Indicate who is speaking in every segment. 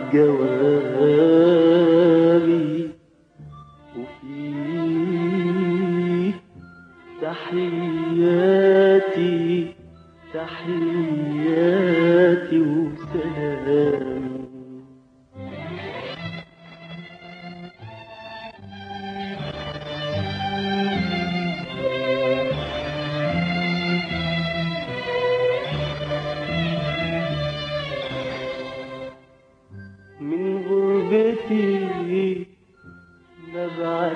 Speaker 1: جوابي وفيه تحياتي تحياتي وسلامي من غربتي ببعت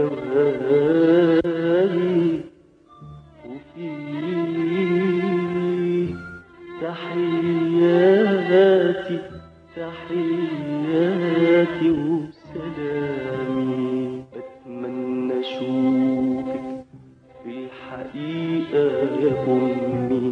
Speaker 1: جوابي وفيه تحياتي تحياتي وسلامي بتمنى اشوفك في الحقيقة يا أمي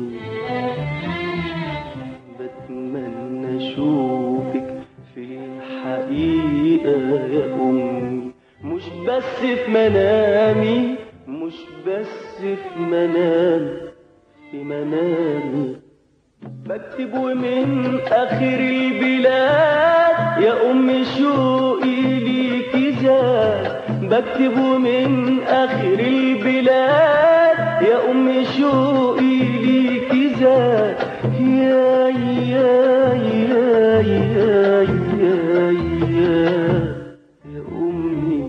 Speaker 1: بتمنى اشوفك في الحقيقة يا أمي مش بس في منامي مش بس في منامي في منامي بكتب ومن آخر البلاد يا أم شوقي ليكي زاد بكتب ومن آخر البلاد يا أم شوقي ليكي زاد يا يا يا يا يا يا يا أمي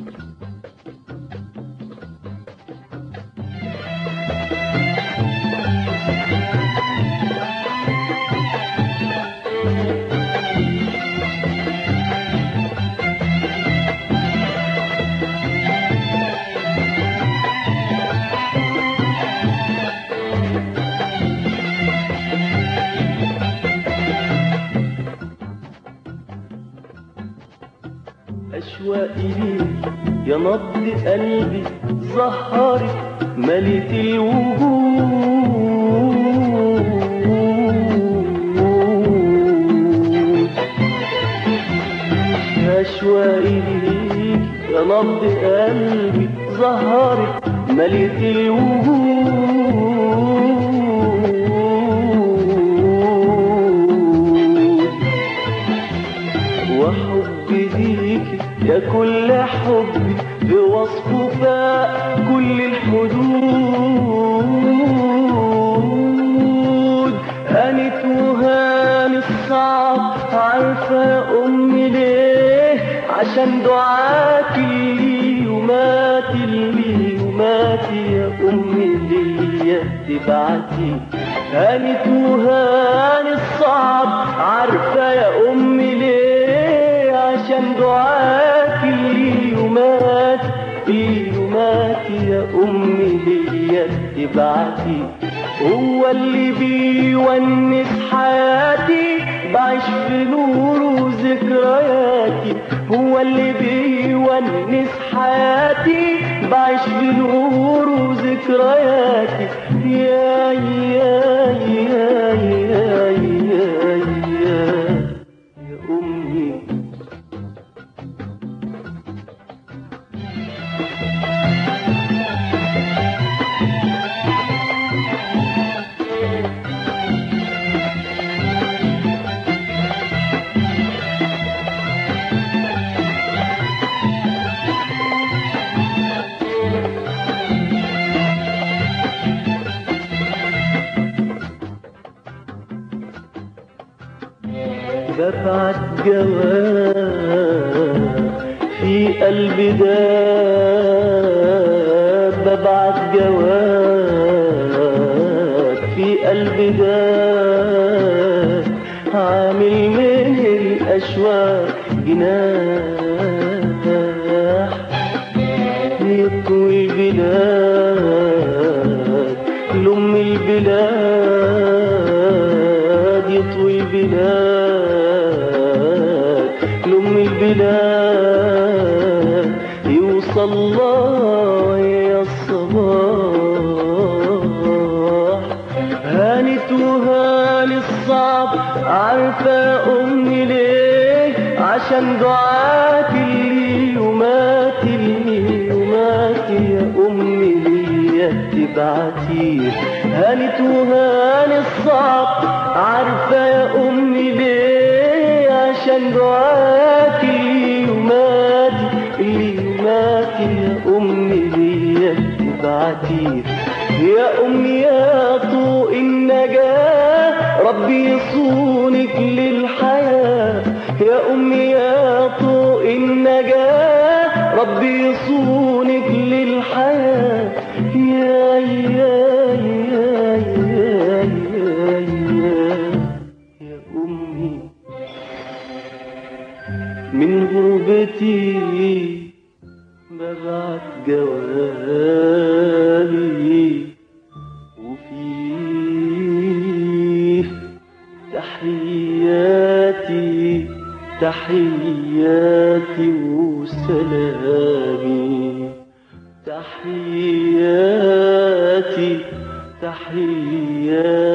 Speaker 1: أشواقي ليك يا نبض قلبي زهرت ملت الوجود أشواقي ليك يا نبض قلبي زهرت ملت الوجود وحبي ليك يا كل حبي بوصفه فاق كل الحدود أنت وهاني الصعب عارفة يا أمي ليه عشان دعاتي لي وماتي لي وماتي يا أمي ليا تبعتي هانت وهاني الصعب عارفة يا أمي ليه عشان دعاك لي ومات لي ومات يا أمي ليا تبعتي هو اللي بيونس حياتي بعيش في نوره وذكرياتي هو اللي بيونس حياتي بعيش في نوره وذكرياتي يا يا يا يا يا يا يا أمي ببعت جواب في قلبي داب ببعت جواب في قلبي داب عامل من الأشواق جناح يطوي البلاد لأم البلاد يطوي البلاد لأم البلاد يوصل الله يا الصباح هانت وهاني الصعب عارفة يا أمي ليه عشان دعاك لي ومات لي ومات يا أمي ليا تبعتي هانت وهاني الصعب عارفة يا أمي ليه عشان دعاك اليوماتي اليوماتي يا أمي ليا تبعتي يا أمي يا طوق النجاة ربي يصونك للحياة يا أمي يا طوق النجاة ربي يصونك للحياة يا يا يا يا يا يا يا أمي من غربتي ببعت جوابي وفيه تحياتي تحياتي وسلامي تحياتي تحياتي